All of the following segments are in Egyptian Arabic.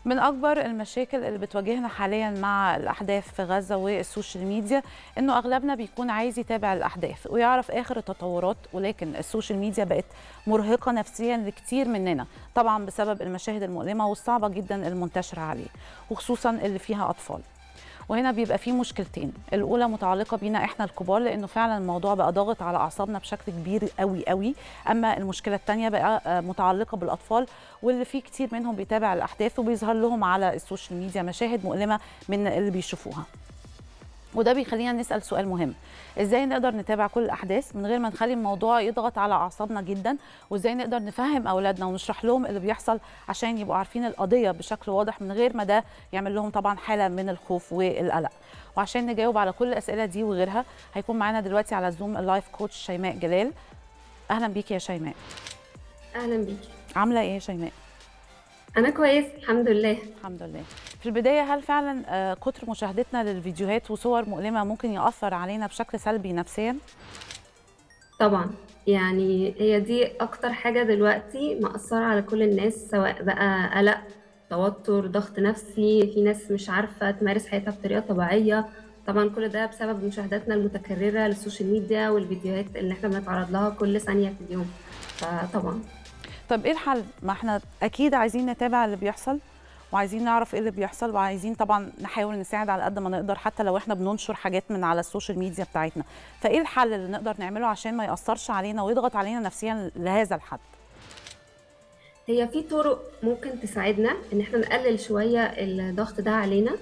من اكبر المشاكل اللي بتواجهنا حاليا مع الاحداث في غزه والسوشيال ميديا انه اغلبنا بيكون عايز يتابع الاحداث ويعرف اخر التطورات ولكن السوشيال ميديا بقت مرهقه نفسيا لكتير مننا طبعا بسبب المشاهد المؤلمه والصعبه جدا المنتشره عليه وخصوصا اللي فيها اطفال وهنا بيبقى في مشكلتين الاولى متعلقه بينا احنا الكبار لانه فعلا الموضوع بقى ضاغط على اعصابنا بشكل كبير قوي قوي اما المشكله الثانيه بقى متعلقه بالاطفال واللي في كتير منهم بيتابع الاحداث وبيظهر لهم على السوشيال ميديا مشاهد مؤلمه من اللي بيشوفوها وده بيخلينا نسال سؤال مهم ازاي نقدر نتابع كل الاحداث من غير ما نخلي الموضوع يضغط على اعصابنا جدا وازاي نقدر نفهم اولادنا ونشرح لهم اللي بيحصل عشان يبقوا عارفين القضيه بشكل واضح من غير ما ده يعمل لهم طبعا حاله من الخوف والقلق وعشان نجاوب على كل الاسئله دي وغيرها هيكون معانا دلوقتي على زوم اللايف كوتش شيماء جلال اهلا بيكي يا شيماء اهلا بيكي عامله ايه يا شيماء انا كويس الحمد لله الحمد لله في البدايه هل فعلا كتر مشاهدتنا للفيديوهات وصور مؤلمه ممكن ياثر علينا بشكل سلبي نفسيا طبعا يعني هي دي اكتر حاجه دلوقتي مأثره على كل الناس سواء بقى قلق توتر ضغط نفسي في ناس مش عارفه تمارس حياتها بطريقه طبيعيه طبعا كل ده بسبب مشاهداتنا المتكرره للسوشيال ميديا والفيديوهات اللي احنا بنتعرض لها كل ثانيه في اليوم فطبعا طب ايه الحل ما احنا اكيد عايزين نتابع اللي بيحصل وعايزين نعرف ايه اللي بيحصل وعايزين طبعا نحاول نساعد على قد ما نقدر حتى لو احنا بننشر حاجات من على السوشيال ميديا بتاعتنا فايه الحل اللي نقدر نعمله عشان ما ياثرش علينا ويضغط علينا نفسيا لهذا الحد هي في طرق ممكن تساعدنا ان احنا نقلل شويه الضغط ده علينا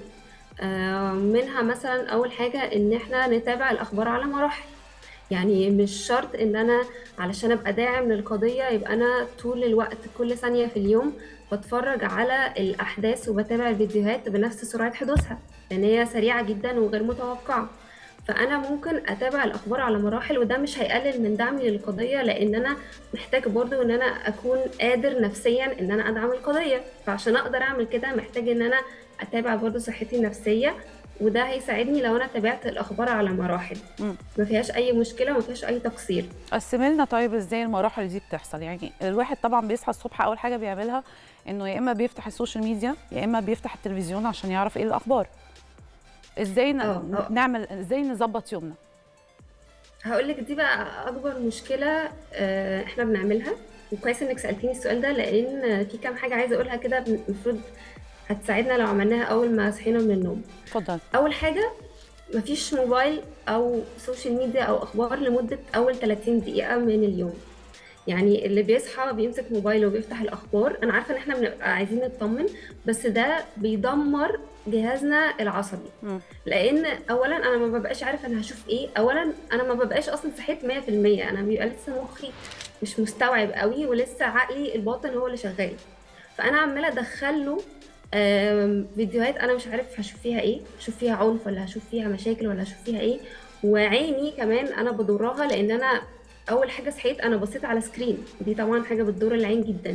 منها مثلا اول حاجه ان احنا نتابع الاخبار على مراحل يعني مش شرط ان انا علشان ابقى داعم للقضيه يبقى انا طول الوقت كل ثانيه في اليوم بتفرج على الاحداث وبتابع الفيديوهات بنفس سرعه حدوثها لان هي سريعه جدا وغير متوقعه فانا ممكن اتابع الاخبار على مراحل وده مش هيقلل من دعمي للقضيه لان انا محتاج برضو ان انا اكون قادر نفسيا ان انا ادعم القضيه فعشان اقدر اعمل كده محتاج ان انا اتابع برضو صحتي النفسيه وده هيساعدني لو انا تابعت الاخبار على مراحل ما فيهاش اي مشكله وما فيهاش اي تقصير قسمي لنا طيب ازاي المراحل دي بتحصل يعني الواحد طبعا بيصحى الصبح اول حاجه بيعملها انه يا اما بيفتح السوشيال ميديا يا اما بيفتح التلفزيون عشان يعرف ايه الاخبار ازاي ن... نعمل ازاي نظبط يومنا هقول لك دي بقى اكبر مشكله احنا بنعملها وكويس انك سالتيني السؤال ده لان في كام حاجه عايزه اقولها كده المفروض هتساعدنا لو عملناها اول ما صحينا من النوم اتفضل اول حاجه مفيش موبايل او سوشيال ميديا او اخبار لمده اول 30 دقيقه من اليوم يعني اللي بيصحى بيمسك موبايله وبيفتح الاخبار انا عارفه ان احنا بنبقى عايزين نطمن بس ده بيدمر جهازنا العصبي م. لان اولا انا ما ببقاش عارف انا هشوف ايه اولا انا ما ببقاش اصلا صحيت 100% انا بيبقى لسه مخي مش مستوعب قوي ولسه عقلي الباطن هو اللي شغال فانا عماله ادخل له فيديوهات انا مش عارف هشوف فيها ايه هشوف فيها عنف ولا هشوف فيها مشاكل ولا هشوف فيها ايه وعيني كمان انا بضرها لان انا اول حاجه صحيت انا بصيت على سكرين دي طبعا حاجه بتضر العين جدا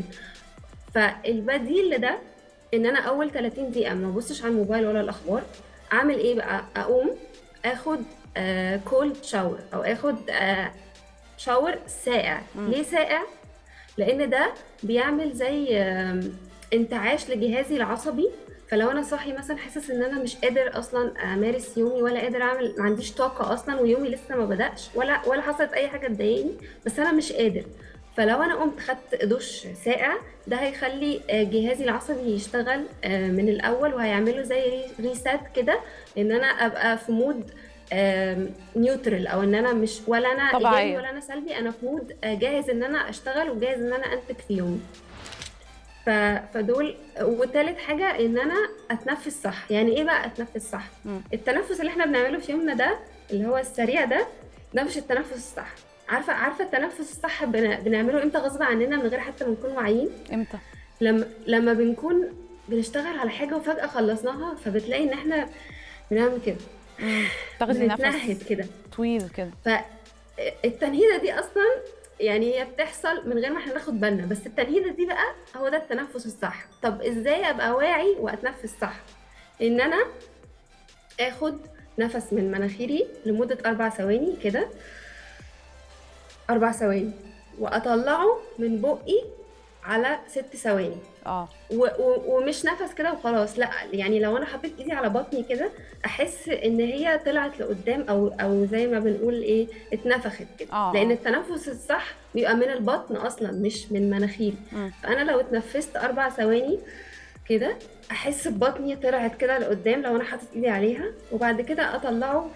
فالبديل لده ان انا اول 30 دقيقه ما ابصش على الموبايل ولا الاخبار اعمل ايه بقى اقوم اخد آه كولد شاور او اخد آه شاور ساقع مم. ليه ساقع لان ده بيعمل زي آه انتعاش لجهازي العصبي فلو انا صاحي مثلا حاسس ان انا مش قادر اصلا امارس يومي ولا قادر اعمل ما عنديش طاقه اصلا ويومي لسه ما بداش ولا ولا حصلت اي حاجه تضايقني بس انا مش قادر فلو انا قمت خدت دش ساقع ده هيخلي جهازي العصبي يشتغل من الاول وهيعمله زي ريسات كده ان انا ابقى في مود نيوترال او ان انا مش ولا انا طبيعية. ايجابي ولا انا سلبي انا في مود جاهز ان انا اشتغل وجاهز ان انا انتج في يومي ف... فدول وتالت حاجة إن أنا أتنفس صح، يعني إيه بقى أتنفس صح؟ مم. التنفس اللي إحنا بنعمله في يومنا ده اللي هو السريع ده ده مش التنفس الصح، عارفة عارفة التنفس الصح بن... بنعمله إمتى غصب عننا من غير حتى ما نكون واعيين؟ امتى لما لما بنكون بنشتغل على حاجة وفجأة خلصناها فبتلاقي إن إحنا بنعمل كده تاخدي بنتنهد نفس كده طويل كده فالتنهيدة دي أصلا يعني هي بتحصل من غير ما احنا ناخد بالنا بس التنهيدة دي بقى هو ده التنفس الصح طب ازاي ابقى واعي واتنفس صح ان انا اخد نفس من مناخيري لمدة اربع ثواني كده اربع ثواني واطلعه من بقي على ست ثواني اه و- و- ومش نفس كده وخلاص لا يعني لو انا حطيت ايدي على بطني كده احس ان هي طلعت لقدام او او زي ما بنقول ايه اتنفخت كده آه، لان آه. التنفس الصح بيبقى من البطن اصلا مش من مناخيري مم. فانا لو اتنفست اربع ثواني كده احس ببطني طلعت كده لقدام لو انا حاطط ايدي عليها وبعد كده اطلعه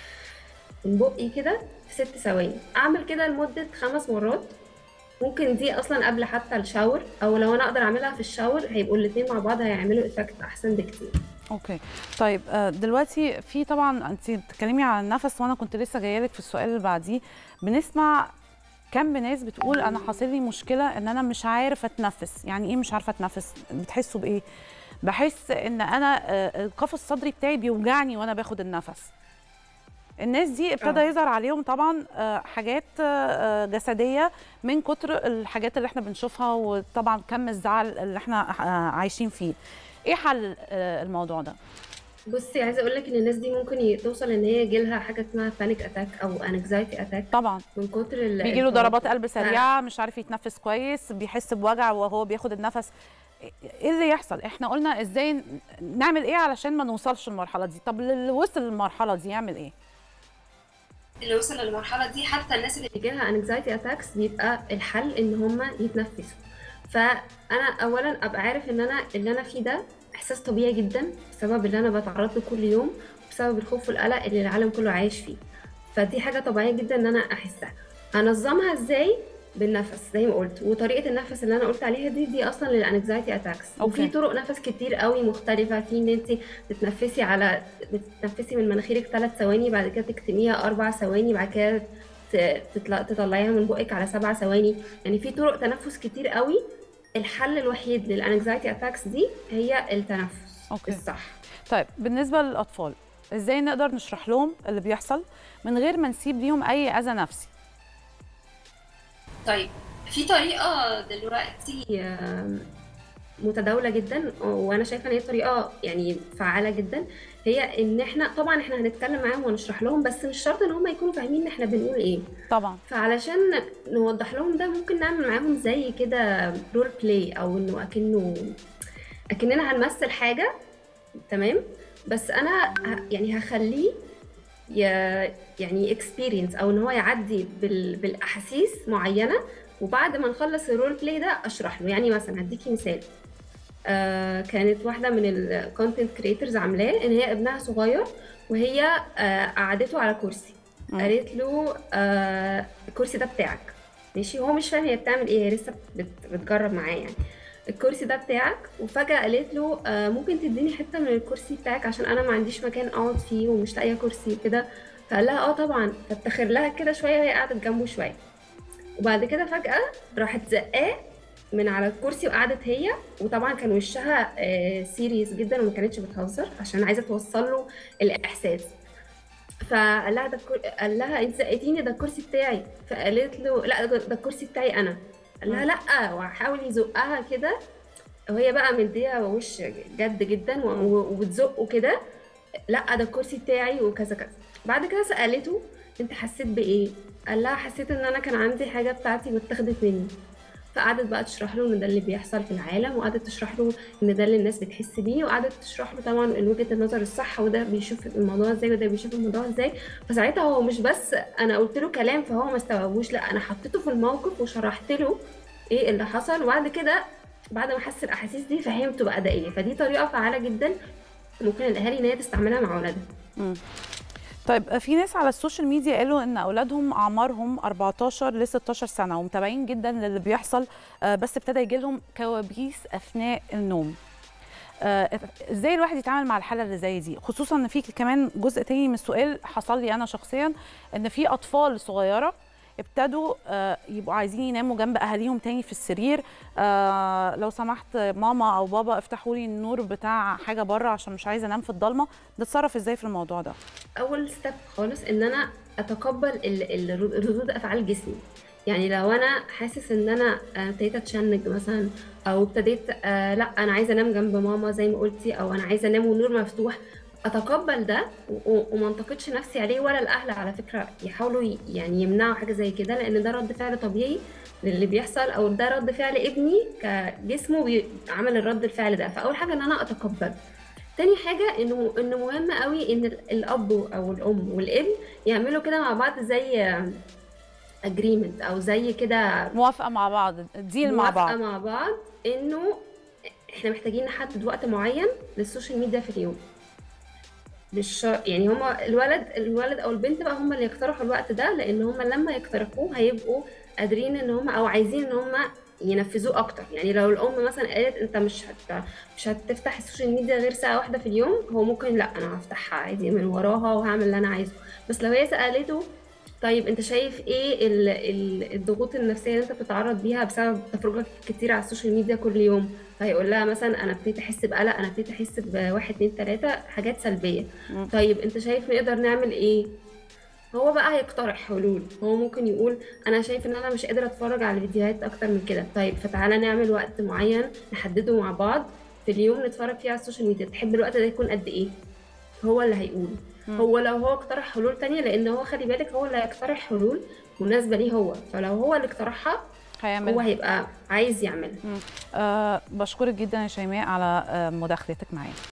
من بقي كده في ست ثواني اعمل كده لمده خمس مرات ممكن دي اصلا قبل حتى الشاور او لو انا اقدر اعملها في الشاور هيبقوا الاتنين مع بعض هيعملوا افكت احسن بكتير اوكي طيب آه، دلوقتي في طبعا انت بتتكلمي عن النفس وانا كنت لسه جايه لك في السؤال اللي بعديه بنسمع كم ناس بتقول انا حاصل لي مشكله ان انا مش عارف اتنفس يعني ايه مش عارفه اتنفس بتحسوا بايه بحس ان انا آه، القفص الصدري بتاعي بيوجعني وانا باخد النفس الناس دي ابتدى آه. يظهر عليهم طبعا آه، حاجات آه، جسديه من كتر الحاجات اللي احنا بنشوفها وطبعا كم الزعل اللي احنا آه، عايشين فيه ايه حل آه، الموضوع ده بصي عايزه اقول لك ان الناس دي ممكن ي- توصل ان هي يجيلها حاجه اسمها بانيك اتاك او انكزايتي اتاك طبعا من كتر ال- بيجي له التوتر. ضربات قلب سريعه مش عارف يتنفس كويس بيحس بوجع وهو بياخد النفس ايه اللي يحصل احنا قلنا ازاي ن- نعمل ايه علشان ما نوصلش للمرحله دي طب اللي وصل للمرحله دي يعمل ايه اللي وصل للمرحله دي حتى الناس اللي بيجيلها انكزايتي اتاكس بيبقى الحل ان هم يتنفسوا فانا اولا ابقى عارف ان انا اللي انا فيه ده احساس طبيعي جدا بسبب اللي انا بتعرض له كل يوم بسبب الخوف والقلق اللي العالم كله عايش فيه فدي حاجه طبيعيه جدا ان انا احسها هنظمها ازاي بالنفس زي ما قلت وطريقه النفس اللي انا قلت عليها دي دي اصلا للانكزايتي اتاكس أوكي. وفي طرق نفس كتير قوي مختلفه في ان انت تتنفسي على بتتنفسي من مناخيرك ثلاث ثواني بعد كده تكتميها اربع ثواني بعد كده ت- تطلع تطلعيها من بقك على سبع ثواني يعني في طرق تنفس كتير قوي الحل الوحيد للانكزايتي اتاكس دي هي التنفس أوكي. الصح طيب بالنسبه للاطفال ازاي نقدر نشرح لهم اللي بيحصل من غير ما نسيب ليهم اي اذى نفسي طيب في طريقة دلوقتي آم، متداولة جدا وانا شايفة ان هي طريقة يعني فعالة جدا هي ان احنا طبعا احنا هنتكلم معاهم ونشرح لهم بس مش شرط ان هم يكونوا فاهمين ان احنا بنقول ايه طبعا فعلشان نوضح لهم ده ممكن نعمل معاهم زي كده رول بلاي او انه اكنه اكننا هنمثل حاجة تمام بس انا ه- يعني هخليه ي- يعني اكسبيرينس او ان هو يعدي بال... بالاحاسيس معينه وبعد ما نخلص الرول بلاي ده اشرح له يعني مثلا هديكي مثال آه كانت واحده من الكونتنت كريترز عاملاه ان هي ابنها صغير وهي آه قعدته على كرسي مم. قالت له آه الكرسي ده بتاعك ماشي هو مش فاهم هي بتعمل ايه هي لسه بت... بتجرب معاه يعني الكرسي ده بتاعك وفجأة قالت له آه ممكن تديني حتة من الكرسي بتاعك عشان أنا ما عنديش مكان أقعد فيه ومش لاقية كرسي وكده فقال لها اه طبعا فاتخر لها كده شوية وهي قعدت جنبه شوية وبعد كده فجأة راحت زقاه من على الكرسي وقعدت هي وطبعا كان وشها سيريس جدا وما كانتش بتهزر عشان عايزة توصل له الإحساس فقال لها ده الكر... قال لها انت زقتيني ده الكرسي بتاعي فقالت له لا ده ده الكرسي بتاعي انا قال لها لا وحاول يزقها كده وهي بقى مديه وش جد جدا و- و- وبتزقه كده لا ده الكرسي بتاعي وكذا كذا بعد كده سالته انت حسيت بايه قال لها حسيت ان انا كان عندي حاجه بتاعتي واتاخدت مني فقعدت بقى تشرح له ان ده اللي بيحصل في العالم وقعدت تشرح له ان ده اللي الناس بتحس بيه وقعدت تشرح له طبعا وجهه النظر الصح وده بيشوف الموضوع ازاي وده بيشوف الموضوع ازاي فساعتها هو مش بس انا قلت له كلام فهو ما استوعبوش لا انا حطيته في الموقف وشرحت له ايه اللي حصل وبعد كده بعد ما حس الاحاسيس دي فهمته بقى ده ايه فدي طريقه فعاله جدا ممكن الاهالي ان هي تستعملها مع اولادها مم. طيب في ناس على السوشيال ميديا قالوا ان اولادهم اعمارهم 14 ل 16 سنه ومتابعين جدا للي بيحصل آه، بس ابتدى يجي لهم كوابيس اثناء النوم آه، ازاي الواحد يتعامل مع الحاله اللي زي دي خصوصا ان في كمان جزء تاني من السؤال حصل لي انا شخصيا ان في اطفال صغيره ابتدوا آه، يبقوا عايزين يناموا جنب اهاليهم تاني في السرير آه، لو سمحت ماما او بابا افتحوا لي النور بتاع حاجه بره عشان مش عايزه انام في الضلمه نتصرف ازاي في الموضوع ده اول ستيب خالص ان انا اتقبل ال- ال- ردود افعال جسمي يعني لو انا حاسس ان انا آه، ابتديت اتشنج مثلا او ابتديت آه لا انا عايزه انام جنب ماما زي ما قلتي او انا عايزه انام والنور مفتوح اتقبل ده و- و- وما انتقدش نفسي عليه ولا الاهل على فكره يحاولوا ي- يعني يمنعوا حاجه زي كده لان ده رد فعل طبيعي للي بيحصل او ده رد فعل ابني كجسمه بي- عمل الرد الفعل ده فاول حاجه ان انا اتقبل تاني حاجة انه انه مهم قوي ان ال- الاب او الام والابن يعملوا كده مع بعض زي اجريمنت او زي كده موافقه مع بعض ديل مع موافقة بعض مع بعض انه احنا محتاجين نحدد وقت معين للسوشيال ميديا في اليوم مش شر- يعني هما الولد الولد او البنت بقى هما اللي يقترحوا الوقت ده لان هما لما يقترحوه هيبقوا قادرين ان هما او عايزين ان هما ينفذوه اكتر يعني لو الام مثلا قالت انت مش هت... مش هتفتح السوشيال ميديا غير ساعه واحده في اليوم هو ممكن لا انا هفتحها عادي من وراها وهعمل اللي انا عايزه بس لو هي سالته طيب انت شايف ايه ال- ال- الضغوط النفسيه اللي انت بتتعرض بيها بسبب تفرجك كتير على السوشيال ميديا كل يوم فهيقول لها مثلا انا ابتديت احس بقلق انا ابتديت احس بواحد اتنين تلاته حاجات سلبيه مم. طيب انت شايف نقدر نعمل ايه هو بقى هيقترح حلول هو ممكن يقول انا شايف ان انا مش قادر اتفرج على الفيديوهات اكتر من كده طيب فتعالى نعمل وقت معين نحدده مع بعض في اليوم نتفرج فيه على السوشيال ميديا تحب الوقت ده يكون قد ايه هو اللي هيقول مم. هو لو هو اقترح حلول تانية لان هو خلي بالك هو اللي هيقترح حلول مناسبة ليه هو فلو هو اللي اقترحها هيعمل هو هيبقى عايز يعملها آه بشكرك جدا يا شيماء على آه مداخلتك معايا